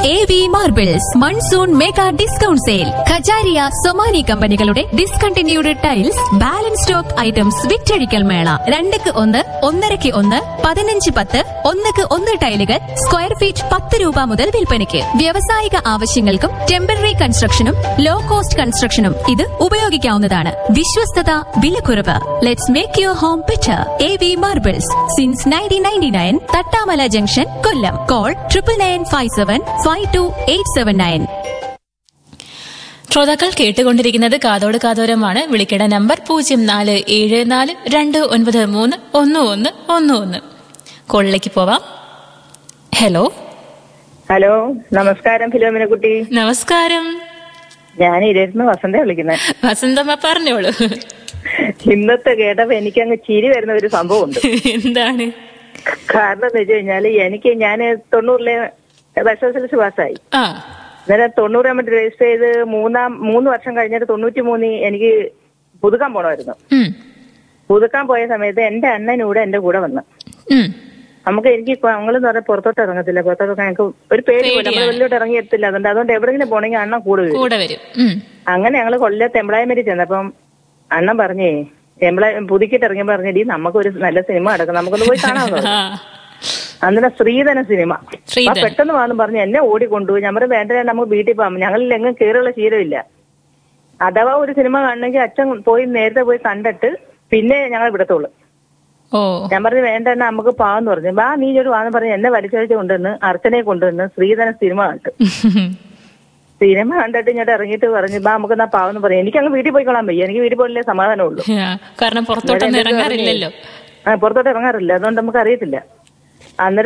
A V marbles monsoon mega discount sale Kajaria Somany കമ്പനികളുടെ discontinued tiles balance stock items വിറ്റഴിക്കൽ മേള രണ്ടക്ക് ഒന്ന് ഒന്നരക്ക് ഒന്ന് പതിനഞ്ച് പത്ത് ഒന്നക്ക് ഒന്ന് ടൈലുകൾ സ്ക്വയർ ഫീറ്റ് പത്ത് രൂപ മുതൽ വിൽപ്പനയ്ക്ക് വ്യാവസായിക ആവശ്യങ്ങൾക്കും ടെമ്പററി കൺസ്ട്രക്ഷനും ലോ കോസ്റ്റ് കൺസ്ട്രക്ഷനും ഇത് ഉപയോഗിക്കാവുന്നതാണ് വിശ്വസ്തത വിലക്കുറവ് let's make your home better A V marbles since nineteen ninety nine Thattamala junction Kollam call triple nine five seven five two eight seven nine ശ്രോതാക്കൾ കേട്ടുകൊണ്ടിരിക്കുന്നത് കാതോട് കാതോരമാണ് വിളിക്കേണ്ട നമ്പർ പൂജ്യം നാല് ഏഴ് നാല് രണ്ട് ഒൻപത് മൂന്ന് ഒന്ന് ഒന്ന് ഒന്ന് ഒന്ന് കോളിലേക്ക് പോവാം ഹലോ ഹലോ നമസ്കാരം ഫിലോമിന കുട്ടി നമസ്കാരം ഞാൻ ഇരുന്ന് വസന്ത വിളിക്കുന്നത് വസന്തമ്മ പറഞ്ഞോളൂ ഇന്നത്തെ കേട്ടപ്പോ എനിക്കങ്ങ് ചിരി വരുന്ന ഒരു സംഭവമുണ്ട് എന്താണ് കാരണം എന്ന് വെച്ച് കഴിഞ്ഞാല് എനിക്ക് ഞാൻ തൊണ്ണൂറിലെ ബസ് പാസ്സായി ആ അന്നേരം തൊണ്ണൂറ് ആകുമ്പോൾ രജിസ്റ്റർ ചെയ്ത് മൂന്നാം മൂന്ന് വർഷം കഴിഞ്ഞിട്ട് തൊണ്ണൂറ്റി മൂന്നിൽ എനിക്ക് പുതുക്കാൻ പോണമായിരുന്നു ഉം, പുതുക്കാൻ പോയ സമയത്ത് എന്റെ അണ്ണൻ കൂടെ എന്റെ കൂടെ വന്നു ഉം. നമുക്ക് എനിക്ക് ഞങ്ങളെന്ന് പറഞ്ഞാൽ പുറത്തോട്ട് ഇറങ്ങത്തില്ല പുറത്തോട്ട് ഞങ്ങൾക്ക് ഒരു പേടി പോലെ നമ്മൾ വെളിയിലോട്ട് ഇറങ്ങി എത്തില്ല അതുകൊണ്ട് അതുകൊണ്ട് എവിടെയെങ്കിലും പോണെങ്കിൽ അണ്ണൻ കൂടെ വരും കൂടെ വരും ഉം. അങ്ങനെ ഞങ്ങള് കൊല്ലത്ത് എംപ്ലോയ്മെന്റ് ചെന്നപ്പം അണ്ണൻ പറഞ്ഞേ എംപ്ലോയ് പുതുക്കിട്ട് ഇറങ്ങിയപ്പോ പറഞ്ഞടി നമുക്കൊരു നല്ല സിനിമ നടക്കും നമുക്കൊന്ന് പോയി കാണാമെന്ന് പറഞ്ഞു. ആ, അന്നേരം ശ്രീധന സിനിമ ശ്രീധരൻ. ആ പെട്ടെന്ന് വന്നു പറഞ്ഞു എന്നെ ഓടിക്കൊണ്ടുപോയി ഞാൻ പറഞ്ഞു വേണ്ട നമുക്ക് വീട്ടിൽ പോകാം ഞങ്ങളിൽ എങ്ങും കയറുള്ള ശീലമില്ല അഥവാ ഒരു സിനിമ കാണണമെങ്കിൽ അച്ഛൻ പോയി നേരത്തെ പോയി കണ്ടിട്ട് പിന്നെ ഞങ്ങൾ വിടത്തുള്ളൂ ഓ ഞാൻ പറഞ്ഞു വേണ്ട എന്നാ നമുക്ക് പാവെന്ന് പറഞ്ഞു ബാ നീ ഒരു വാന്ന് പറഞ്ഞു എന്നെ വലിച്ചഴിച്ച് കൊണ്ടുവന്ന് അർച്ചനയെ കൊണ്ടുവന്ന് ശ്രീധന സിനിമ കണ്ടു സിനിമ കണ്ടിട്ട് ഇങ്ങോട്ട് ഇറങ്ങിയിട്ട് പറഞ്ഞു ബാ നമുക്ക് എന്നാ പാവെന്ന് പറഞ്ഞു എനിക്ക് അങ്ങ് വീട്ടിൽ പോയിക്കൊള്ളാൻ വയ്യ എനിക്ക് വീട്ടിൽ പോയില്ലേ സമാധാനമുള്ളൂ ആ, കാരണം പുറത്തോട്ടൊന്നും ഇറങ്ങാറില്ലല്ലോ ആ പുറത്തോട്ട് ഇറങ്ങാറില്ല അതുകൊണ്ട് നമുക്ക് അറിയത്തില്ല അന്നേരം